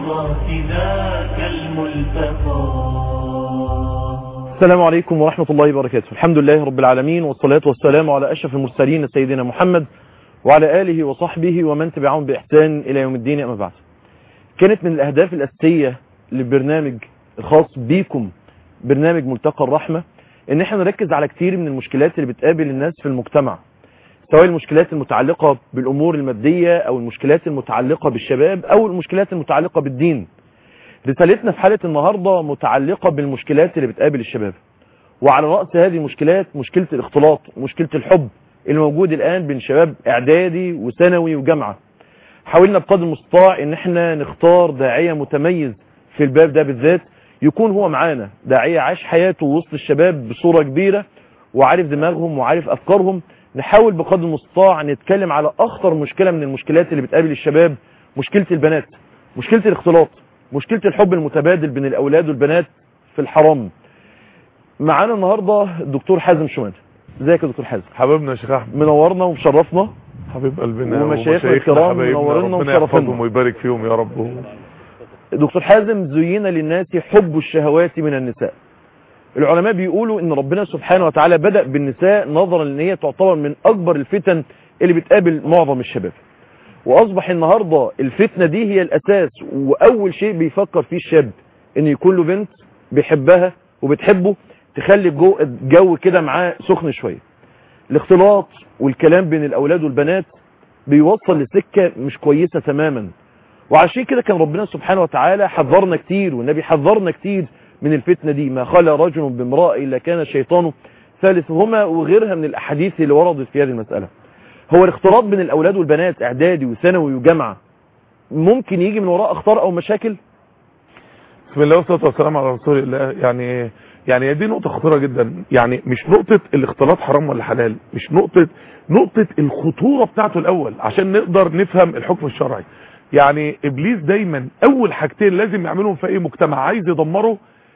العظات ذاك الملتقى السلام عليكم ورحمة الله وبركاته الحمد لله رب العالمين والصلاة والسلام على أشرف المرسلين سيدنا محمد وعلى آله وصحبه ومن تبعهم بإحسان إلى يوم الدين أما بعد كانت من الأهداف الأساسية للبرنامج الخاص بيكم برنامج ملتقى الرحمة ان احنا نركز على كتير من المشكلات اللي بتقابل الناس في المجتمع سواء المشكلات المتعلقة بالأمور المادية أو المشكلات المتعلقة بالشباب أو المشكلات المتعلقة بالدين رسالتنا في حالة النهاردة متعلقة بالمشكلات اللي بتقابل الشباب وعلى رأس هذه المشكلات مشكلة الاختلاط مشكلة الحب الموجود الآن بين شباب إعدادي وثانوي وجامعة حاولنا بقدر المستطاع ان احنا نختار داعية متميز في الباب ده بالذات يكون هو معانا داعية عاش حياته وسط الشباب بصورة كبيرة وعارف دماغهم وعارف أفكارهم نحاول بقدر المستطاع نتكلم على أخطر مشكلة من المشكلات اللي بتقابل الشباب مشكلة البنات مشكلة الاختلاط مشكلة الحب المتبادل بين الأولاد والبنات في الحرام معانا النهاردة الدكتور حازم شمال ازيك يا دكتور حازم حبيبنا يا شيخ احمد منورنا ومشرفنا حبيب قلبنا ومشايخنا الكرام حبايبنا. منورنا ربنا ومشرفنا. يحفظهم ويبارك فيهم يا رب دكتور حازم زين للناس حب الشهوات من النساء العلماء بيقولوا ان ربنا سبحانه وتعالى بدأ بالنساء نظرا ان هي تعتبر من اكبر الفتن اللي بتقابل معظم الشباب واصبح النهاردة الفتنة دي هي الاساس واول شيء بيفكر فيه الشاب ان يكون له بنت بيحبها وبتحبه تخلي الجو, الجو كده معاه سخن شوية الاختلاط والكلام بين الاولاد والبنات بيوصل لسكة مش كويسة تماما وعشان كده كان ربنا سبحانه وتعالى حذرنا كتير والنبي حذرنا كتير من الفتنة دي ما خلى رجل بامرأة إلا كان الشيطان ثالثهما وغيرها من الأحاديث اللي وردت في هذه المسألة هو الاختلاط بين الأولاد والبنات إعدادي وثانوي وجامعة ممكن يجي من وراء أخطار أو مشاكل بسم الله والصلاه والسلام على رسول الله يعني يعني هي دي نقطه خطيره جدا يعني مش نقطه الاختلاط حرام ولا حلال مش نقطه نقطه الخطوره بتاعته الاول عشان نقدر نفهم الحكم الشرعي يعني ابليس دايما اول حاجتين لازم يعملهم في اي مجتمع عايز يدمره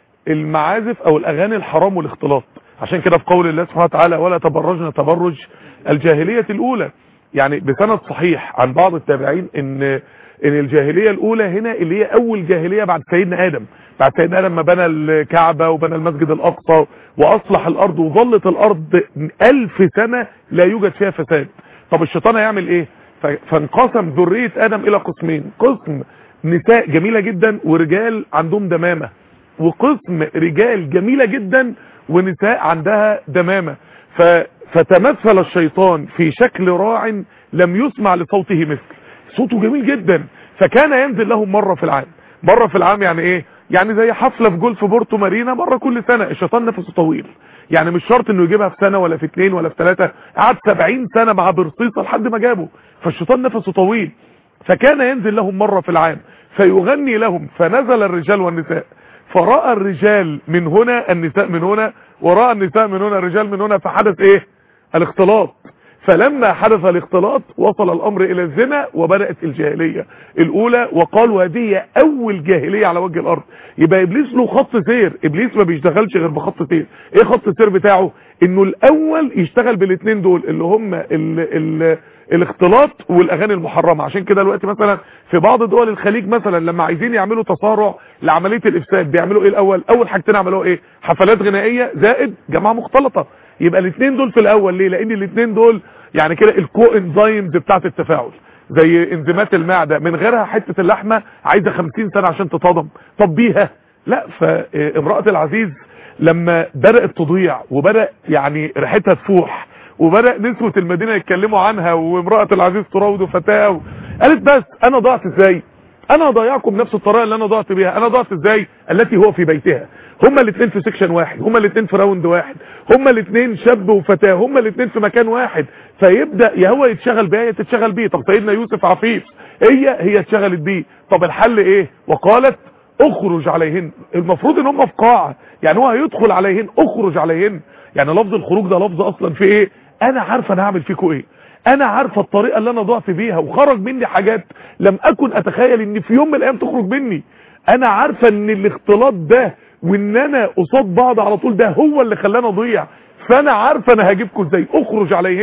المعازف او الاغاني الحرام والاختلاط عشان كده في قول الله سبحانه وتعالى ولا تبرجنا تبرج الجاهليه الاولى يعني بسند صحيح عن بعض التابعين ان ان الجاهليه الاولى هنا اللي هي اول جاهليه بعد سيدنا ادم بعد سيدنا ادم ما بنى الكعبه وبنى المسجد الاقصى واصلح الارض وظلت الارض ألف سنه لا يوجد فيها فساد طب الشيطان هيعمل ايه ف- فانقسم ذريه ادم الى قسمين قسم نساء جميله جدا ورجال عندهم دمامه وقسم رجال جميله جدا ونساء عندها دمامه ف فتمثل الشيطان في شكل راع لم يسمع لصوته مثل صوته جميل جدا فكان ينزل لهم مرة في العام مرة في العام يعني ايه يعني زي حفلة في جولف بورتو مارينا مرة كل سنة الشيطان نفسه طويل يعني مش شرط انه يجيبها في سنة ولا في اتنين ولا في ثلاثة قعد سبعين سنة مع برصيصة لحد ما جابه فالشيطان نفسه طويل فكان ينزل لهم مرة في العام فيغني لهم فنزل الرجال والنساء فرأى الرجال من هنا النساء من هنا ورأى النساء من هنا الرجال من هنا فحدث ايه الاختلاط فلما حدث الاختلاط وصل الامر الى الزنا وبدات الجاهليه الاولى وقالوا هذه هي اول جاهليه على وجه الارض يبقى ابليس له خط سير ابليس ما بيشتغلش غير بخط سير ايه خط السير بتاعه انه الاول يشتغل بالاثنين دول اللي هم ال ال الاختلاط والاغاني المحرمه عشان كده دلوقتي مثلا في بعض دول الخليج مثلا لما عايزين يعملوا تصارع لعمليه الافساد بيعملوا ايه الاول اول حاجتين عملوها ايه حفلات غنائيه زائد جماعه مختلطه يبقى الاثنين دول في الاول ليه لان الاثنين دول يعني كده الكو انزيمز بتاعت التفاعل زي انزيمات المعده من غيرها حته اللحمه عايزه 50 سنه عشان تتهضم طب بيها لا فامراه العزيز لما بدات تضيع وبدا يعني ريحتها تفوح وبدا نسوه المدينه يتكلموا عنها وامراه العزيز تراود فتاه قالت بس انا ضعت ازاي انا هضيعكم بنفس الطريقه اللي انا ضعت بيها انا ضعت ازاي التي هو في بيتها هما الاثنين في سيكشن واحد هما الاثنين في راوند واحد هما الاثنين شاب وفتاه هما الاثنين في مكان واحد فيبدا يا هو يتشغل بيها يا تتشغل بيه طب سيدنا يوسف عفيف هي هي اتشغلت بيه طب الحل ايه وقالت اخرج عليهن المفروض ان هم في قاعه يعني هو هيدخل عليهن اخرج عليهن يعني لفظ الخروج ده لفظ اصلا في ايه انا عارفه انا هعمل فيكم ايه انا عارفه الطريقه اللي انا ضعت بيها وخرج مني حاجات لم اكن اتخيل ان في يوم من الايام تخرج مني انا عارفه ان الاختلاط ده وان انا قصاد بعض على طول ده هو اللي خلاني اضيع فانا عارفه انا هجيبكم ازاي اخرج عليهن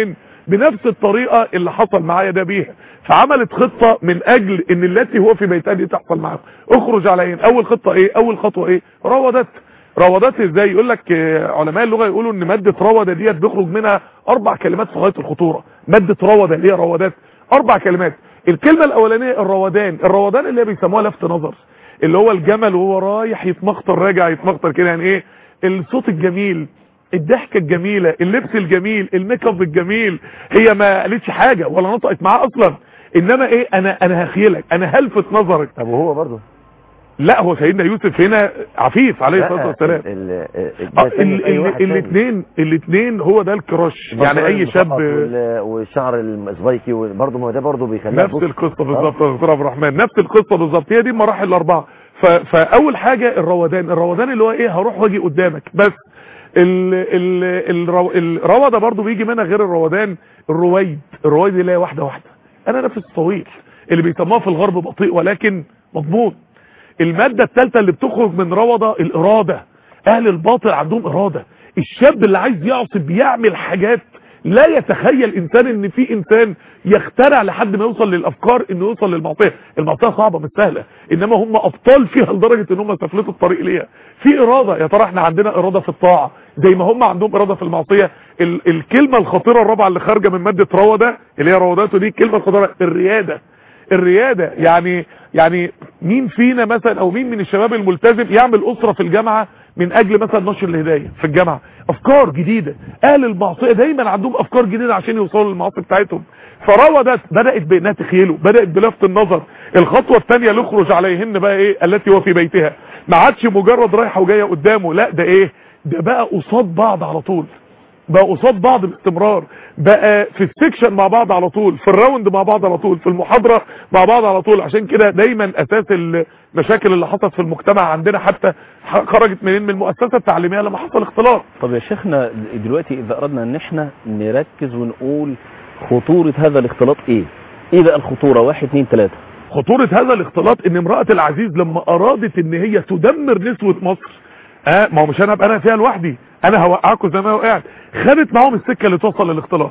بنفس الطريقه اللي حصل معايا ده بيها فعملت خطه من اجل ان التي هو في بيتها دي تحصل معاهم اخرج على عين اول خطه ايه اول خطوه ايه راودت راودت ازاي يقول لك آه، علماء اللغه يقولوا ان ماده روده ديت بيخرج منها اربع كلمات في غايه الخطوره ماده روده اللي هي روادات اربع كلمات الكلمه الاولانيه الروادان الروادان اللي هي بيسموها لفت نظر اللي هو الجمل وهو رايح يتمخطر راجع يتمخطر كده يعني ايه الصوت الجميل الضحكه الجميله اللبس الجميل الميك اب الجميل هي ما قالتش حاجه ولا نطقت معاه اصلا انما ايه انا انا هخيلك انا هلفت نظرك طب وهو برضه لا هو سيدنا يوسف هنا عفيف عليه الصلاه والسلام الاثنين الاثنين هو ده الكراش يعني اي شاب والشعر السبايكي برضه ما هو ده برضه بيخليها نفس القصه بالظبط يا دكتور عبد الرحمن نفس القصه بالظبط هي دي المراحل الاربعه ف- فاول حاجه الروادان الروادان اللي هو ايه هروح واجي قدامك بس ال ال الرو الروده برضه بيجي منها غير الروادان الرويد الرويد اللي هي واحده واحده انا نفس طويل اللي بيسموها في الغرب بطيء ولكن مضمون المادة الثالثة اللي بتخرج من روضة الإرادة أهل الباطل عندهم إرادة الشاب اللي عايز يعصب بيعمل حاجات لا يتخيل إنسان إن في إنسان يخترع لحد ما يوصل للأفكار إنه يوصل للمعصية المعصية صعبة مش سهلة إنما هم أبطال فيها لدرجة إن هم سفلتوا الطريق ليها في إرادة يا ترى إحنا عندنا إرادة في الطاعة زي ما هم عندهم إرادة في المعصية ال الكلمة الخطيرة الرابعة اللي خارجة من مادة روضة اللي هي روضاته دي الكلمة الخطيرة الريادة الريادة يعني يعني مين فينا مثلا او مين من الشباب الملتزم يعمل اسرة في الجامعة من اجل مثلا نشر الهداية في الجامعة افكار جديدة اهل المعصية دايما عندهم افكار جديدة عشان يوصلوا للمعاصي بتاعتهم فروضت بدأت بانها تخيله بدأت بلفت النظر الخطوة الثانية ليخرج عليهن بقى ايه التي هو في بيتها ما عادش مجرد رايحة وجاية قدامه لا ده ايه ده بقى قصاد بعض على طول بقى قصاد بعض باستمرار بقى في السكشن مع بعض على طول في الراوند مع بعض على طول في المحاضرة مع بعض على طول عشان كده دايما اساس المشاكل اللي حصلت في المجتمع عندنا حتى خرجت منين من المؤسسة التعليمية لما حصل اختلاط طب يا شيخنا دلوقتي اذا اردنا ان احنا نركز ونقول خطورة هذا الاختلاط ايه ايه بقى الخطورة واحد اتنين تلاتة خطورة هذا الاختلاط ان امرأة العزيز لما ارادت ان هي تدمر نسوة مصر اه ما هو مش انا ابقى انا فيها لوحدي انا هوقعكم زي ما أنا وقعت خدت معاهم السكه اللي توصل للاختلاط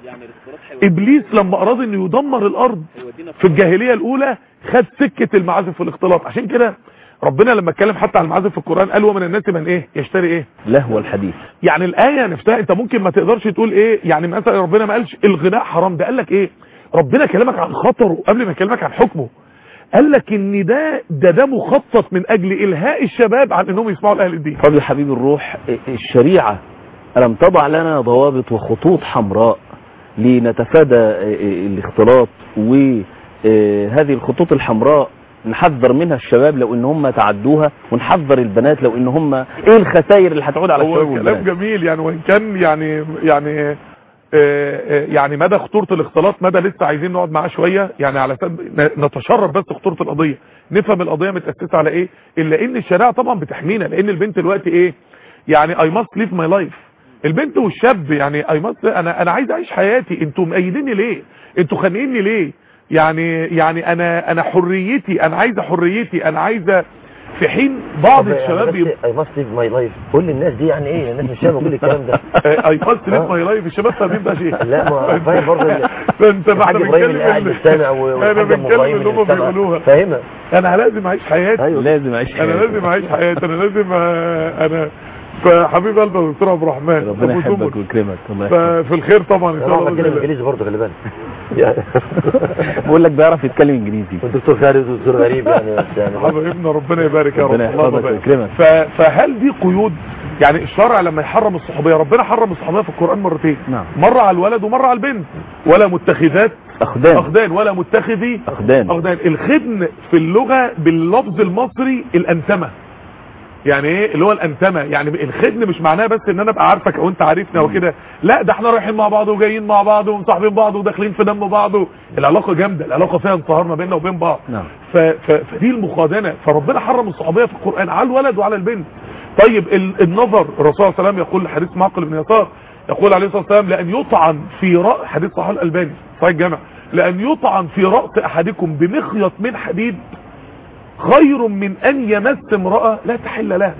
ابليس لما اراد انه يدمر الارض في الجاهليه الاولى خد سكه المعازف والاختلاط عشان كده ربنا لما اتكلم حتى عن المعازف في القران قال ومن الناس من ايه يشتري ايه لهو الحديث يعني الايه نفسها انت ممكن ما تقدرش تقول ايه يعني مثلا ربنا ما قالش الغناء حرام ده قال لك ايه ربنا كلمك عن خطره قبل ما يكلمك عن حكمه قال لك ان ده ده ده مخطط من اجل الهاء الشباب عن انهم يسمعوا لاهل الدين فضل حبيب الروح الشريعة ألم تضع لنا ضوابط وخطوط حمراء لنتفادى الاختلاط وهذه الخطوط الحمراء نحذر منها الشباب لو ان هم تعدوها ونحذر البنات لو ان هم ايه الخسائر اللي هتعود على هو الشباب كلام والبنات جميل يعني وان كان يعني يعني آه، آه، يعني مدى خطورة الاختلاط مدى لسه عايزين نقعد معاه شوية يعني على سبب نتشرف بس خطورة القضية نفهم القضية متأسسة على ايه الا ان الشريعة طبعا بتحمينا لان البنت دلوقتي ايه يعني I must live my life البنت والشاب يعني I must انا انا عايز اعيش حياتي انتوا مأيديني ليه انتوا خانقيني ليه يعني يعني انا انا حريتي انا عايزه حريتي انا عايزه في حين بعض الشباب يبقى اي ماست ليف ماي لايف قول للناس دي يعني ايه الناس مش فاهمه كل الكلام ده اي ماست ليف ماي لايف الشباب فاهمين ده شيء لا ما فاهم برضه ال- فانت ما احنا الحاج ابراهيم اللي قاعد بنتكلم بيستمع انا والحاج ام بتكلم ابراهيم اللي هم اللي بيستمع بيقولوها فاهمها انا لازم اعيش حياتي ايوه لازم اعيش انا حياتي. لازم اعيش حياتي انا لازم آه، انا فحبيب قلبي يا دكتور عبد الرحمن ربنا أبو يحبك زمر. ويكرمك الله يحفظك ففي الخير طبعا ان انا شاء بعرف الله اتكلم بإذن الله. انجليزي برضه خلي بالك يعني بقول لك بيعرف يتكلم انجليزي والدكتور خالد والدكتور غريب يعني بس يعني حبيبنا ربنا يبارك يا رب ربنا اللهم يحفظك بارك. ويكرمك. ف- فهل دي قيود يعني الشرع لما يحرم الصحوبيه ربنا حرم الصحوبيه في القران مرتين نعم. مره على الولد ومره على البنت ولا متخذات اخدان اخدان ولا متخذي اخدان اخدان الخدن في اللغه باللفظ المصري الانتمه يعني ايه اللي هو الانتمه يعني الخدن مش معناه بس ان انا ابقى عارفك او انت عارفني او كده لا ده احنا رايحين مع بعض وجايين مع بعض ومصاحبين بعض وداخلين في دم بعض العلاقه جامده العلاقه فيها انصهار ما بيننا وبين بعض نعم. ف... ف... فدي المخادنه فربنا حرم الصحوبيه في القران على الولد وعلى البنت طيب ال... النظر الرسول صلى الله عليه وسلم يقول لحديث معقل بن يسار يقول عليه الصلاه والسلام لان يطعن في راس حديث صحيح الالباني صحيح الجامع لان يطعن في راس احدكم بمخيط من حديد خير من ان يمس امرأة لا تحل لها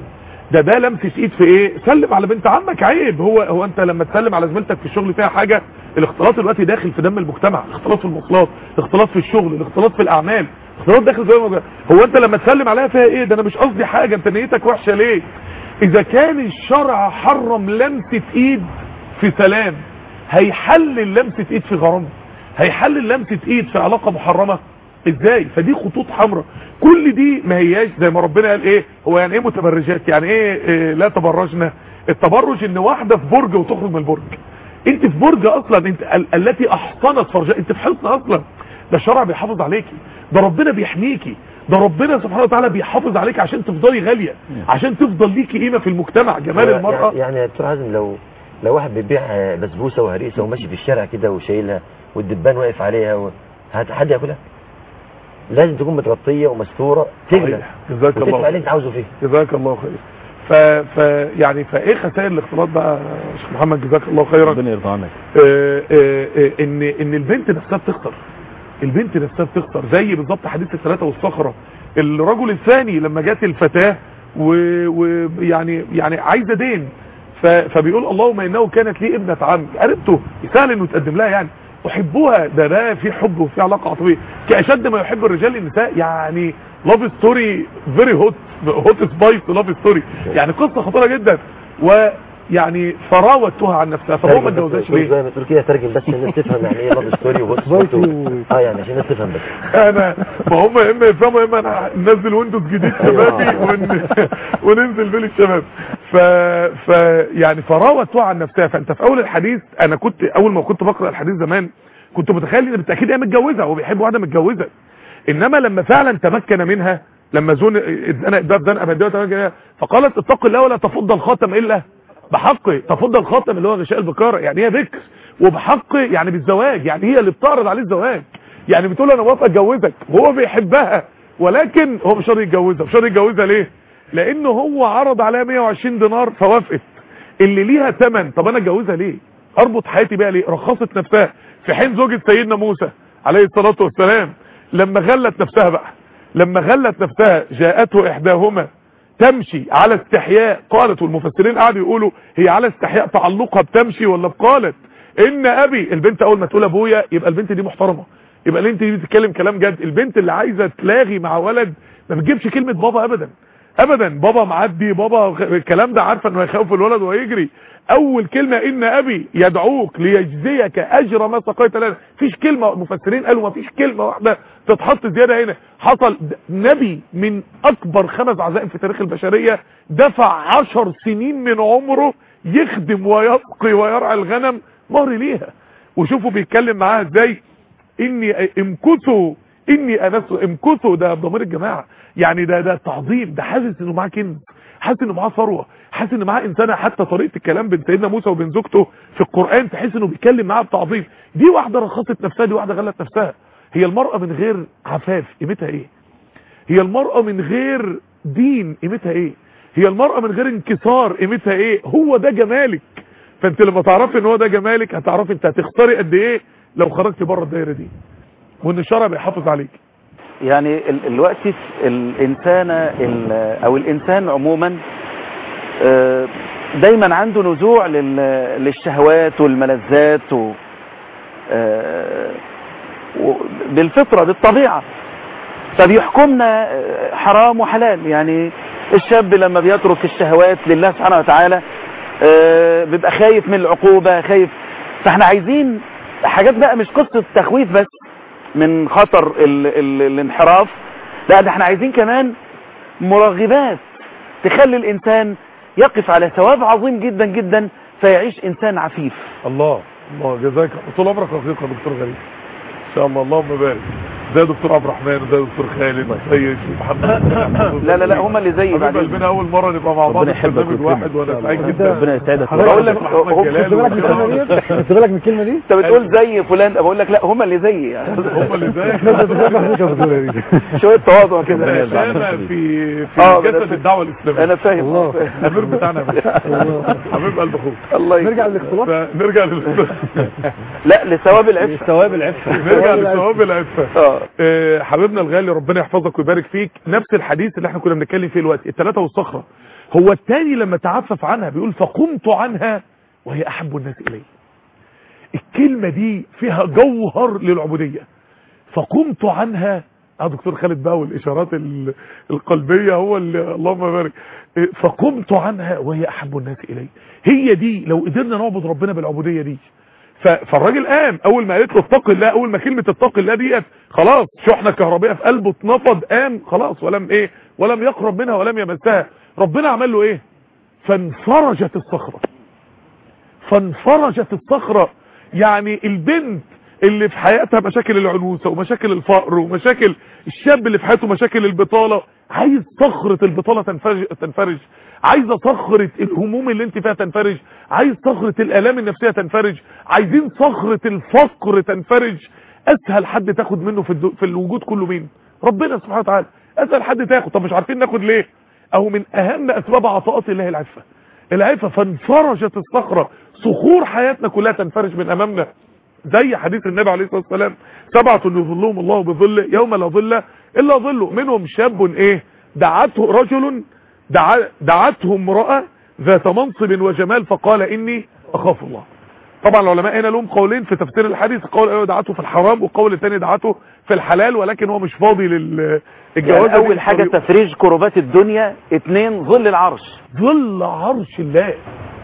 ده ده لمسه ايد في ايه سلم على بنت عمك عيب هو هو انت لما تسلم على زميلتك في الشغل فيها حاجه الاختلاط دلوقتي داخل في دم المجتمع الاختلاط في المواصلات الاختلاط في الشغل الاختلاط في الاعمال الاختلاط داخل في دم المجتمع. هو انت لما تسلم عليها فيها ايه ده انا مش قصدي حاجه انت نيتك وحشه ليه اذا كان الشرع حرم لمسه ايد في سلام هيحلل لمسه ايد في غرام هيحلل لمسه ايد في علاقه محرمه ازاي فدي خطوط حمراء كل دي ما هياش زي ما ربنا قال ايه هو يعني ايه متبرجات يعني ايه, إيه لا تبرجنا التبرج ان واحده في برج وتخرج من البرج انت في برج اصلا انت ال التي احصنت فرجها انت في حصن اصلا ده الشرع بيحافظ عليكي ده ربنا بيحميكي ده ربنا سبحانه وتعالى بيحافظ عليك عشان تفضلي غاليه عشان تفضل ليكي قيمه في المجتمع جمال يعني- المراه يعني يا دكتور حازم لو لو واحد بيبيع آه، بسبوسه وهريسه وماشي في الشارع كده وشايلها والدبان واقف عليها و... هت- حد ياكلها لازم تكون متغطيه ومستوره تغلى صحيح. جزاك الله وتدفع اللي خير. انت عاوزه فيه جزاك الله خير ف... ف يعني فايه خسائر الاختلاط بقى يا شيخ محمد جزاك الله خيرا ربنا يرضى عنك آه، آه، آه، ان ان البنت نفسها بتخسر البنت نفسها بتخسر زي بالظبط حديث الثلاثه والصخره الرجل الثاني لما جت الفتاه ويعني يعني عايزه دين ف- فبيقول اللهم انه كانت لي ابنه عم قربته سهل انه يتقدم لها يعني احبها ده ده في حب وفي علاقه عاطفيه كاشد ما يحب الرجال النساء يعني لاف ستوري فيري هوت هوت سبايس لاف ستوري يعني قصه خطيره جدا ويعني فراوتها عن نفسها فهو ما ترجم بس- اتجوزهاش تقول ليه زي ما تقول كده ترجم بس الناس تفهم يعني ايه لاف ستوري وهوت ستوري اه يعني عشان الناس تفهم بس انا ما هم يا اما يفهموا يا اما انا ننزل ويندوز جديد شبابي ون... وننزل بين الشباب ف... ف يعني فراوتها عن نفسها فانت في اول الحديث انا كنت اول ما كنت بقرا الحديث زمان كنت متخيل ان بالتاكيد هي متجوزه هو بيحب واحده متجوزه انما لما فعلا تمكن منها لما زون اتزنق ده في زنقه ماديه وتمكن منها، فقالت اتق الله ولا تفض الخاتم الا بحق تفضل الخاتم اللي هو غشاء البكاره يعني هي بكر وبحق يعني بالزواج يعني هي اللي بتعرض عليه الزواج يعني بتقول له انا موافق اتجوزك وهو بيحبها ولكن هو مش راضي يتجوزها مش راضي يتجوزها ليه لانه هو عرض عليها 120 دينار فوافقت اللي ليها ثمن طب انا اتجوزها ليه اربط حياتي بيها ليه رخصت نفسها في حين زوجة سيدنا موسى عليه الصلاة والسلام لما غلت نفسها بقى لما غلت نفسها جاءته احداهما تمشي على استحياء قالت والمفسرين قعدوا يقولوا هي على استحياء تعلقها بتمشي ولا بقالت ان ابي البنت اول ما تقول ابويا يبقى البنت دي محترمه يبقى البنت دي بتتكلم كلام جد البنت اللي عايزه تلاغي مع ولد ما بتجيبش كلمه بابا ابدا ابدا بابا معدي بابا الكلام ده عارفه انه هيخوف الولد وهيجري اول كلمه ان ابي يدعوك ليجزيك اجر ما سقيت لنا مفيش كلمه المفسرين قالوا مفيش كلمه واحده تتحط زياده هنا حصل د- نبي من اكبر خمس عزائم في تاريخ البشريه دفع عشر سنين من عمره يخدم ويسقي ويرعى الغنم مهر ليها وشوفوا بيتكلم معاها ازاي اني امكثوا اني انس امكثوا ده بضمير الجماعه يعني ده ده تعظيم ده حاسس انه معاه كنز حاسس انه معاه ثروه حاسس ان معاه انسانه حتى طريقه الكلام بين سيدنا موسى وبين زوجته في القران تحس انه بيتكلم معاها بتعظيم دي واحده رخصت نفسها دي واحده غلت نفسها هي المراه من غير عفاف قيمتها ايه هي المرأة من غير دين قيمتها ايه هي المرأة من غير انكسار قيمتها ايه هو ده جمالك فانت لما تعرفي ان هو ده جمالك هتعرفي انت هتختاري قد ايه لو خرجتي بره الدايره دي وان الشرع بيحافظ عليك يعني ال- الوقت الإنسانة ال- أو الإنسان عموما آه، دايما عنده نزوع لل- للشهوات والملذات و آه، و- بالفطرة بالطبيعة فبيحكمنا آه، حرام وحلال يعني الشاب لما بيترك الشهوات لله سبحانه وتعالى آه، بيبقى خايف من العقوبة خايف فاحنا عايزين حاجات بقى مش قصة تخويف بس من خطر ال ال الانحراف لا ده احنا عايزين كمان مرغبات تخلي الانسان يقف على ثواب عظيم جدا جدا فيعيش انسان عفيف الله الله جزاك طول عمرك رفيق يا دكتور غريب ان شاء الله اللهم بارك زي دكتور عبد الرحمن وزي دكتور خالد زي محمد لا لا لا هم اللي زي حبيب بعدين قلبنا اول مره نبقى مع بعض ربنا في يحبك برنامج واحد ويكرمك. وانا سعيد جدا ربنا يسعدك بقول لك هو- محمد جلال خدت بالك من الكلمه وكرم. دي خدت بالك من الكلمه دي انت بتقول زي فلان بقول لك لا هم اللي زي يعني هم اللي زيك شويه تواضع كده شامة في آه، في أنا جسد فاهم. الدعوه الاسلاميه انا فاهم الله. الامير بتاعنا يا باشا حبيب قلب اخوك الله نرجع يكرمك. للاختلاط نرجع لل لا لثواب العفه ثواب العفه نرجع لثواب العفه اه رب آه، حبيبنا الغالي ربنا يحفظك ويبارك فيك نفس الحديث اللي احنا كنا بنتكلم فيه دلوقتي الثلاثه والصخره هو الثاني لما تعفف عنها بيقول فقمت عنها وهي احب الناس الي الكلمه دي فيها جوهر للعبوديه فقمت عنها اه دكتور خالد بقى والاشارات ال- القلبيه هو اللي اللهم بارك إيه، فقمت عنها وهي احب الناس الي هي دي لو قدرنا نعبد ربنا بالعبوديه دي ف- فالراجل قام اول ما قالت له اتق الله اول ما كلمه اتق الله ديت خلاص شحنه كهربائيه في قلبه اتنفض قام خلاص ولم ايه ولم يقرب منها ولم يمسها ربنا عمل له ايه فانفرجت الصخره فانفرجت الصخرة يعني البنت اللي في حياتها مشاكل العنوسة ومشاكل الفقر ومشاكل الشاب اللي في حياته مشاكل البطالة عايز صخرة البطالة تنفرج, تنفرج عايزة صخرة الهموم اللي انت فيها تنفرج عايز صخرة الالام النفسية تنفرج عايزين صخرة الفقر تنفرج اسهل حد تاخد منه في, الدو في الوجود كله مين ربنا سبحانه وتعالى اسهل حد تاخد طب مش عارفين ناخد ليه او من اهم اسباب عطاءات الله العفة العفة فانفرجت الصخرة صخور حياتنا كلها تنفرج من امامنا زي حديث النبي عليه الصلاة والسلام سبعة يظلهم الله بظله يوم لا ظل الا ظله منهم شاب ايه دعته رجل دع دعته امرأة ذات منصب وجمال فقال اني اخاف الله طبعا العلماء هنا لهم قولين في تفسير الحديث قول الاول دعته في الحرام والقول الثاني دعته في الحلال ولكن هو مش فاضي للجواز يعني اول حاجة تفريج كربات الدنيا اتنين ظل العرش ظل عرش الله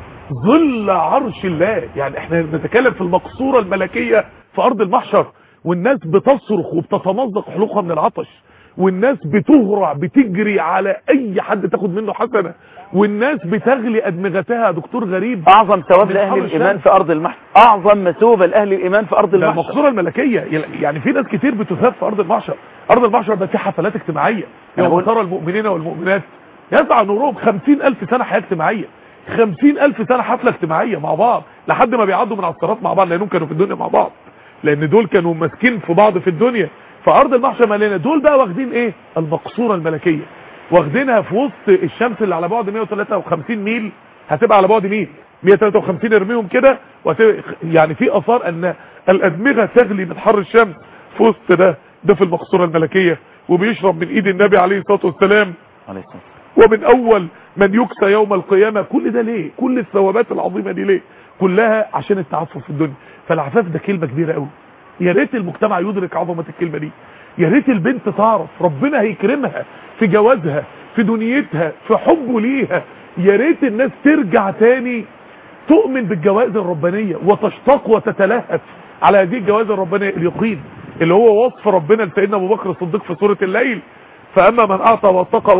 ظل عرش الله يعني احنا بنتكلم في المقصورة الملكية في ارض المحشر والناس بتصرخ وبتتمزق حلقها من العطش والناس بتهرع بتجري على اي حد تاخد منه حسنة والناس بتغلي ادمغتها يا دكتور غريب اعظم ثواب من لاهل حر الايمان الشمس. في ارض المحشر اعظم مثوبة لاهل الايمان في ارض ده المحشر المقصورة الملكية يعني في ناس كتير بتثاب في ارض المحشر ارض المحشر ده في حفلات اجتماعية أنا يوم بقول- ترى المؤمنين والمؤمنات يسعى نورهم خمسين الف سنة حياة اجتماعية خمسين الف سنة حفلة اجتماعية مع بعض لحد ما بيعدوا من على الصراط مع بعض لانهم كانوا في الدنيا مع بعض لان دول كانوا ماسكين في بعض في الدنيا فارض المحشر مليانة دول بقى واخدين ايه المقصورة الملكية واخدينها في وسط الشمس اللي على بعد 153 ميل هتبقى على بعد ميل 153 ارميهم كده وهتبقى يعني في اثار ان الادمغه تغلي من حر الشمس في وسط ده ده في المقصوره الملكيه وبيشرب من ايد النبي عليه الصلاه والسلام عليه الصلاة والسلام. ومن اول من يكسى يوم القيامه كل ده ليه كل الثوابات العظيمه دي ليه كلها عشان التعفف في الدنيا فالعفاف ده كلمه كبيره قوي يا ريت المجتمع يدرك عظمه الكلمه دي يا ريت البنت تعرف ربنا هيكرمها في جوازها في دنيتها في حبه ليها يا ريت الناس ترجع تاني تؤمن بالجوائز الربانية وتشتاق وتتلهف على هذه الجوائز الربانية اليقين اللي هو وصف ربنا لسيدنا ابو بكر الصديق في سورة الليل فاما من اعطى واتقى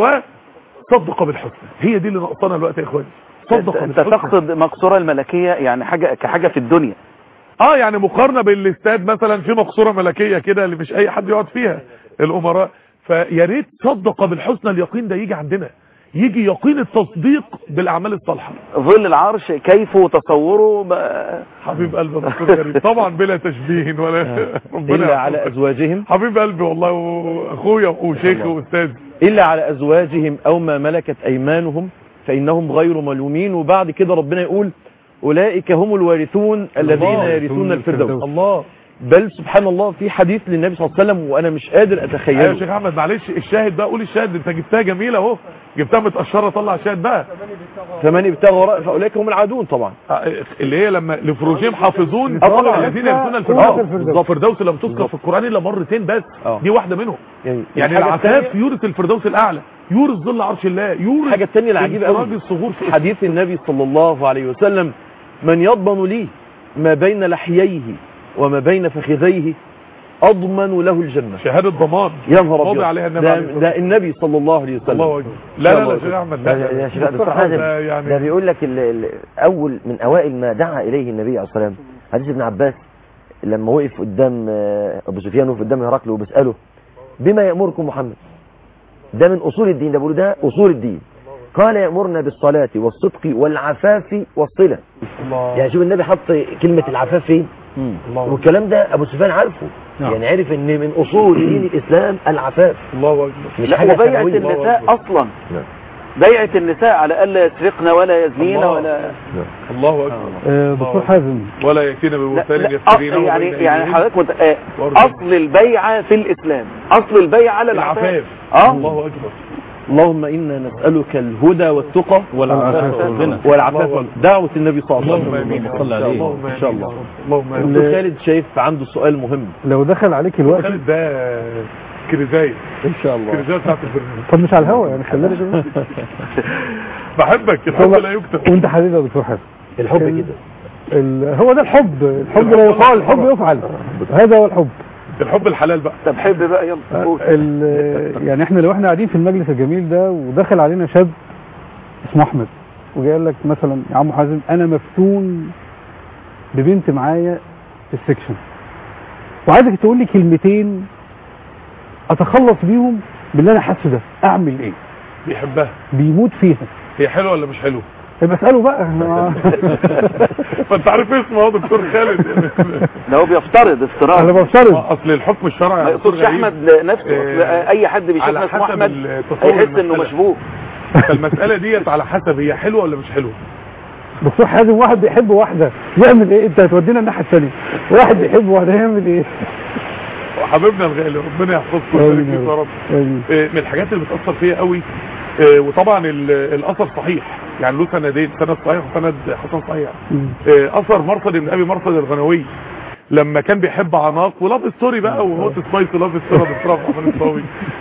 وصدق بالحسنى هي دي اللي ناقصانا الوقت يا اخواني انت, صدق انت بالحسنى تقصد مقصورة الملكية يعني حاجة كحاجة في الدنيا اه يعني مقارنة بالاستاد مثلا في مقصورة ملكية كده اللي مش اي حد يقعد فيها الامراء فيا ريت صدق بالحسنى اليقين ده يجي عندنا يجي يقين التصديق بالاعمال الصالحه ظل العرش كيف تصوره ب- حبيب قلبي يا دكتور غريب طبعا بلا تشبيه ولا ربنا إلا على يحفظك. أزواجهم حبيب قلبي والله واخويا وشيخي واستاذ إلا على أزواجهم أو ما ملكت أيمانهم فإنهم غير ملومين وبعد كده ربنا يقول أولئك هم الوارثون الذين الله. يرثون الفردوس الله بل سبحان الله في حديث للنبي صلى الله عليه وسلم وأنا مش قادر ايوه يا أتخيله شيخ احمد معلش الشاهد بقى قول الشاهد انت جبتها جميله اهو جبتها متقشره طلع الشاهد بقى فمن ابتغى وراء فأولئك هم العادون طبعا آه، اللي هي لما لفروجهم حافظون آه، طبعا. الذين يرثون آه، الفردوس الفردوس لم تذكر في القران الا مرتين بس آه. دي واحده منهم يعني, يعني الحاجة العفاف الثانية- يورث الفردوس الاعلى يورث ظل عرش الله يورث الحاجة الثانية العجيبة انفراج قوي الصغور في حديث النبي صلى الله عليه وسلم من يضمن لي ما بين لحييه وما بين فخذيه أضمن له الجنة شهاده ضمان يا نهار واضع أبيض عليها النبي ده, عليه الصلاة ده النبي صلى الله عليه وسلم الله اكبر لا لا لا يا شيخ احمد لا لا يا شيخ لا. دكتور حازم ده يعني- ده بيقول لك ال- ال- اول من اوائل ما دعا اليه النبي عليه الصلاه والسلام حديث ابن عباس لما وقف قدام آه، ابو سفيان وقف قدام هرقل وبيساله بما يامركم محمد ده من اصول الدين ده بيقولوا ده اصول الدين قال يامرنا بالصلاه والصدق والعفاف والصله يعني شوف النبي حط كلمه العفاف فين والكلام ده ابو سفيان عارفه نعم. يعني عرف ان من اصول دين الاسلام العفاف الله اكبر مش لا حاجه وبيعة ثانوية. النساء اصلا نعم. بيعة النساء على ألا يسرقن ولا يزنين الله. ولا الله اكبر آه، دكتور حازم ولا ياتينا لا ببهتان لا يفترينه أصل يعني بين يعني أيديهم. حضرتك مت... آه، وأرجل. أصل البيعة في الإسلام أصل البيعة على العفاف العفاف اه الله اكبر اللهم إنا نسألك الهدى والتقى والعفاف ربنا والعفاف دعوة النبي صلى الله عليه اللهم وسلم امين صلى عليه اللهم إن شاء الله اللهم امين دكتور خالد شايف عنده سؤال مهم لو دخل عليك الوقت خالد ده كريزاية إن شاء الله كريزاية بتاعت البرنامج طب مش على الهوا يعني خلينا كده بحبك الحب لا يكتب وانت حبيبي يا دكتور حازم الحب ال- كده ال- هو ده الحب الحب لا يقال الحب يفعل هذا هو الحب الحب الحلال بقى طب حب بقى يلا قول. ال- يعني احنا لو احنا قاعدين في المجلس الجميل ده ودخل علينا شاب اسمه احمد وجاي قال لك مثلا يا عم حازم انا مفتون ببنت معايا في السكشن وعايزك تقول لي كلمتين اتخلص بيهم باللي انا حاسه ده اعمل ايه بيحبها بيموت فيها هي حلوه ولا مش حلوه يبقى اساله بقى أنا- فانت عارف اسمه اهو دكتور خالد ده هو بيفترض افتراض انا بفترض اصل الحكم الشرعي ما يا دكتور يقصدش غريب. احمد نفسه آه، أصل اي حد بيشوف على اسمه حسب احمد التصور هيحس انه المسألة. مشبوه فالمساله ديت على حسب هي حلوه ولا مش حلوه دكتور حازم واحد بيحب واحده يعمل ايه انت هتودينا الناحيه الثانيه واحد بيحب واحده يعمل ايه وحبيبنا الغالي ربنا يحفظكم ويبارك آمين يا فيكم يا رب آمين. آه، من الحاجات اللي بتاثر فيا قوي آه، وطبعا ال- الاثر صحيح يعني له سندين سند صحيح وسند حسن صحيح مم. آه، اثر مرصد بن ابي مرصد الغنوي لما كان بيحب عناق ولاف ستوري بقى وهوت سبايس لاف ستوري بترفع عمال الصاوي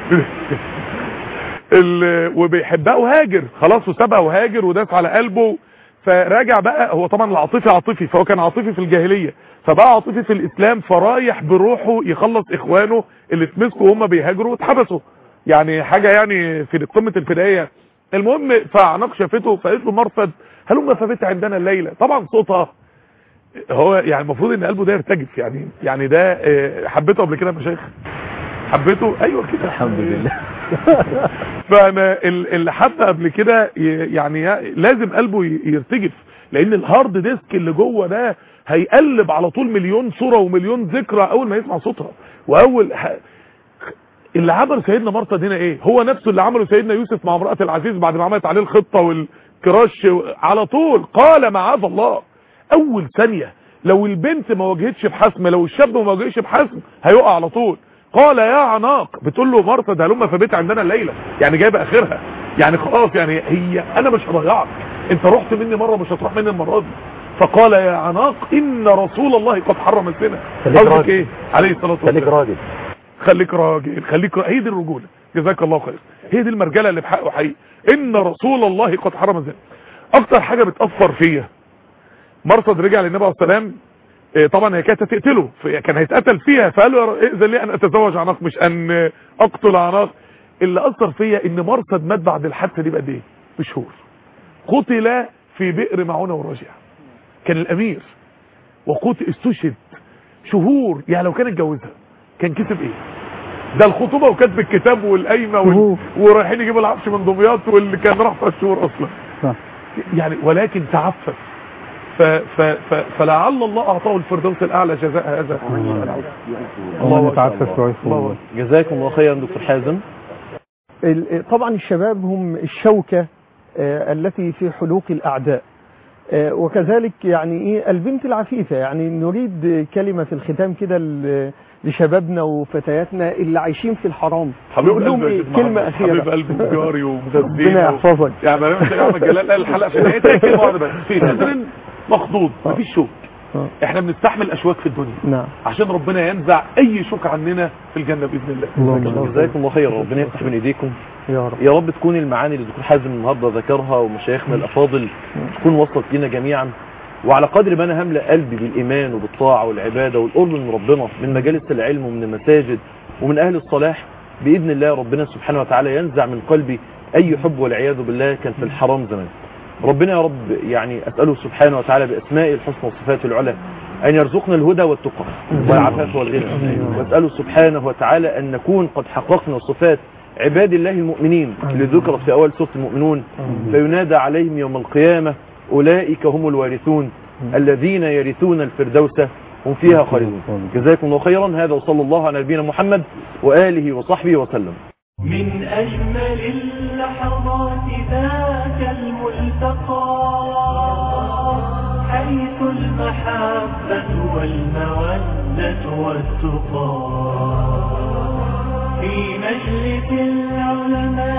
ال- وبيحبها وهاجر خلاص وسابها وهاجر وداس على قلبه فراجع بقى هو طبعا العاطفي عاطفي فهو كان عاطفي في الجاهليه فبقى عاطفي في الاسلام فرايح بروحه يخلص اخوانه اللي اتمسكوا وهم بيهاجروا واتحبسوا يعني حاجه يعني في قمه الفدائيه المهم فعناق شافته فقالت له مرصد هلما فبت عندنا الليله طبعا صوتها هو يعني المفروض ان قلبه ده يرتجف يعني يعني ده آه، حبيته قبل كده يا مشايخ حبيته ايوه كده الحمد لله فانا ال- اللي حب قبل كده ي- يعني ي- لازم قلبه ي- يرتجف لان الهارد ديسك اللي جوه ده هيقلب على طول مليون صوره ومليون ذكرى اول ما يسمع صوتها واول ح... اللي عمل سيدنا مرصد هنا ايه هو نفسه اللي عمله سيدنا يوسف مع امراه العزيز بعد ما عملت عليه الخطه والكراش على طول قال معاذ الله اول ثانيه لو البنت ما واجهتش بحسم لو الشاب ما واجهش بحسم هيقع على طول قال يا عناق بتقول له مرصد هلم في بيت عندنا الليله يعني جايبه اخرها يعني خلاص يعني هي انا مش هضيعك انت رحت مني مره مش هتروح مني المره دي فقال يا عناق ان رسول الله قد حرم الزنا خليك قصدك راجل. ايه عليه الصلاه خليك والسلام راجل خليك راجل خليك را... هي دي الرجوله جزاك الله خير هي دي المرجله اللي بحقه حقيقي ان رسول الله قد حرم الزنا اكتر حاجه بتاثر فيا مرصد رجع للنبي عليه السلام إيه، طبعا هي كانت هتقتله في- كان هيتقتل فيها فقال له يا ر- ائذن لي ان اتزوج عناق مش ان اقتل عناق اللي اثر فيا ان مرصد مات بعد الحادثه دي بقد ايه بشهور قتل في بئر معونه والرجع كان الامير وقتل استشهد شهور يعني لو كان اتجوزها كان كسب ايه ده الخطوبه وكتب الكتاب والقايمه وال... شهور. ورايحين يجيبوا العفش من دمياط واللي كان راح ثلاث شهور اصلا صح. يعني ولكن تعفف ف... ف... ف... فلعل الله اعطاه الفردوس الاعلى جزاء هذا الله أكبر. يتعفف ويعفو الله الله. أكبر. جزاكم الله خيرا دكتور حازم ال- طبعا الشباب هم الشوكة آه، التي في حلوق الأعداء آه، وكذلك يعني إيه البنت العفيفة يعني نريد كلمة في الختام كده ل- لشبابنا وفتياتنا اللي عايشين في الحرام حبيب نقول لهم قلبي يا إيه شيخ كلمة محمد. أخيرة حبيب قلبي وجاري ومجدين ربنا يحفظك يعني ما نمشي احمد جلال قال الحلقه في نهايتها كلمه واحده بس في نذر مخضوض مفيش شوك آه. احنا بنستحمل اشواك في الدنيا نعم عشان ربنا ينزع اي شوك عننا في الجنه باذن الله اللهم جزاكم الله خيرا ربنا يفتح بين ايديكم يا رب يا رب تكون المعاني اللي الدكتور حازم النهارده ذكرها ومشايخنا الافاضل تكون وصلت لنا جميعا وعلى قدر ما انا هملا قلبي بالايمان وبالطاعه والعباده والقرب من ربنا من مجالس العلم ومن المساجد ومن اهل الصلاح باذن الله ربنا سبحانه وتعالى ينزع من قلبي اي حب والعياذ بالله كان في الحرام زمان ربنا يا رب يعني اساله سبحانه وتعالى باسمائه الحسنى وصفاته العلى ان يرزقنا الهدى والتقى والعفاف والغنى واساله سبحانه وتعالى ان نكون قد حققنا صفات عباد الله المؤمنين اللي ذكرت في اول سوره المؤمنون فينادى عليهم يوم القيامه اولئك هم الوارثون الذين يرثون الفردوس هم فيها خالدون جزاكم الله خيرا هذا وصلى الله على نبينا محمد واله وصحبه وسلم من أجمل اللحظات ذاك الملتقى حيث المحبة والمودة والتقى في مجلس العلماء